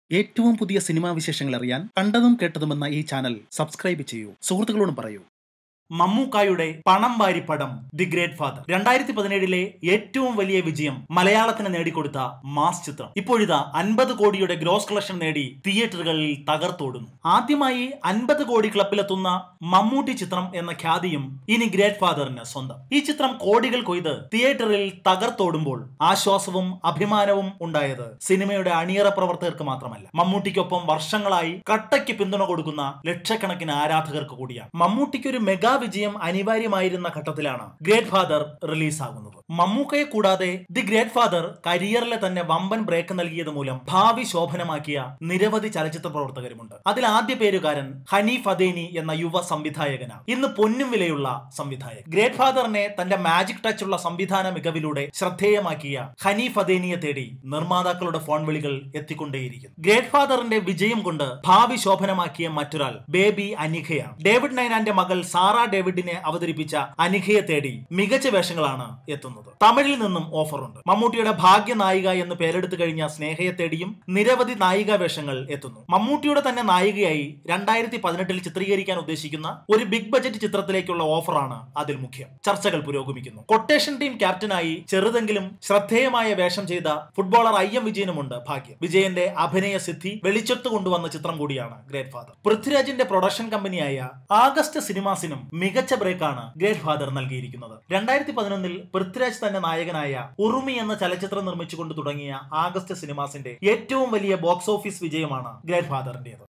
ഏറ്റവും പുതിയ സിനിമാ വിശേഷങ്ങൾ അറിയാൻ കണ്ടതും കേട്ടതുമെന്ന ഈ ചാനൽ സബ്സ്ക്രൈബ് ചെയ്യൂ സുഹൃത്തുക്കളോടും പറയൂ മമ്മൂക്കായുടെ പണം വാരി പടം ദി ഗ്രേറ്റ് ഫാദർ രണ്ടായിരത്തി പതിനേഴിലെ ഏറ്റവും വലിയ വിജയം മലയാളത്തിന് നേടിക്കൊടുത്ത മാസ് ചിത്രം ഇപ്പോഴിതാ അൻപത് കോടിയുടെ ഗ്രോസ് കളക്ഷൻ നേടി തിയേറ്ററുകളിൽ തകർത്തോടുന്നു ആദ്യമായി അൻപത് കോടി ക്ലബിലെത്തുന്ന മമ്മൂട്ടി ചിത്രം എന്ന ഖ്യാതിയും ഇനി ഗ്രേറ്റ് ഫാദറിന് സ്വന്തം ഈ ചിത്രം കോടികൾ കൊയ്ത് തിയേറ്ററിൽ തകർത്തോടുമ്പോൾ ആശ്വാസവും അഭിമാനവും ഉണ്ടായത് സിനിമയുടെ അണിയറ പ്രവർത്തകർക്ക് മാത്രമല്ല മമ്മൂട്ടിക്കൊപ്പം വർഷങ്ങളായി കട്ടയ്ക്ക് പിന്തുണ കൊടുക്കുന്ന ലക്ഷക്കണക്കിന് ആരാധകർക്ക് കൂടിയാണ് മമ്മൂട്ടിക്ക് ഒരു മെഗാ വിജയം അനിവാര്യമായിരുന്ന ഘട്ടത്തിലാണ് ഗ്രേറ്റ് ഫാദർ റിലീസാകുന്നത് മമ്മൂക്കയെ കൂടാതെ ദി ഗ്രേറ്റ് ഫാദർ കരിയറിലെ തന്നെ വമ്പൻ ബ്രേക്ക് നൽകിയത് മൂലം ഭാവി ശോഭനമാക്കിയ നിരവധി ചലച്ചിത്ര പ്രവർത്തകരുമുണ്ട് അതിൽ ആദ്യ പേരുകാരൻ ഹനീഫ് അദേനി എന്ന യുവ സംവിധായകനാണ് ഇന്ന് പൊന്നും വിലയുള്ള സംവിധായകൻ ഗ്രേറ്റ് ഫാദറിനെ തന്റെ മാജിക് ടച്ച് ഉള്ള സംവിധാന മികവിലൂടെ ശ്രദ്ധേയമാക്കിയ ഹനീഫ് അദേനിയെ തേടി നിർമ്മാതാക്കളുടെ ഫോൺ വിളികൾ എത്തിക്കൊണ്ടേയിരിക്കുന്നു ഗ്രേറ്റ് ഫാദറിന്റെ വിജയം കൊണ്ട് ഭാവി ശോഭനമാക്കിയ മറ്റൊരാൾ ബേബി അനിഖയാണ് ഡേവിഡ് നൈനാന്റെ മകൾ സാറ ഡേവിഡിനെ അവതരിപ്പിച്ച അനിഖയെ തേടി മികച്ച വേഷങ്ങളാണ് എത്തുന്നത് തമിഴിൽ നിന്നും ഓഫറുണ്ട് മമ്മൂട്ടിയുടെ ഭാഗ്യ നായിക എന്ന് പേരെടുത്തു കഴിഞ്ഞ സ്നേഹയെ തേടിയും നിരവധി നായികാ വേഷങ്ങൾ എത്തുന്നു മമ്മൂട്ടിയുടെ തന്നെ നായികയായി രണ്ടായിരത്തി പതിനെട്ടിൽ ചിത്രീകരിക്കാൻ ഉദ്ദേശിക്കുന്ന ഒരു ബിഗ് ബജറ്റ് ചിത്രത്തിലേക്കുള്ള ഓഫറാണ് അതിൽ മുഖ്യം ചർച്ചകൾ പുരോഗമിക്കുന്നു കൊട്ടേഷൻ ടീം ക്യാപ്റ്റനായി ചെറുതെങ്കിലും ശ്രദ്ധേയമായ വേഷം ചെയ്ത ഫുട്ബോളർ ഐ എം വിജയനുമുണ്ട് ഭാഗ്യം വിജയന്റെ അഭിനയ സിദ്ധി വെളിച്ചത്ത് കൊണ്ടുവന്ന ചിത്രം കൂടിയാണ് ഗ്രേറ്റ് ഫാദർ പൃഥ്വിരാജിന്റെ പ്രൊഡക്ഷൻ കമ്പനിയായ ആഗസ്റ്റ് സിനിമാസിനും മികച്ച ബ്രേക്കാണ് ഗ്രേറ്റ് ഫാദർ നൽകിയിരിക്കുന്നത് രണ്ടായിരത്തി പതിനൊന്നിൽ പൃഥ്വിരാജ് തന്നെ നായകനായ ഉറുമി എന്ന ചലച്ചിത്രം നിർമ്മിച്ചുകൊണ്ട് തുടങ്ങിയ ആഗസ്റ്റ് സിനിമാസിന്റെ ഏറ്റവും വലിയ ബോക്സ് ഓഫീസ് വിജയമാണ് ഗ്രേറ്റ് ഫാദറിന്റേത്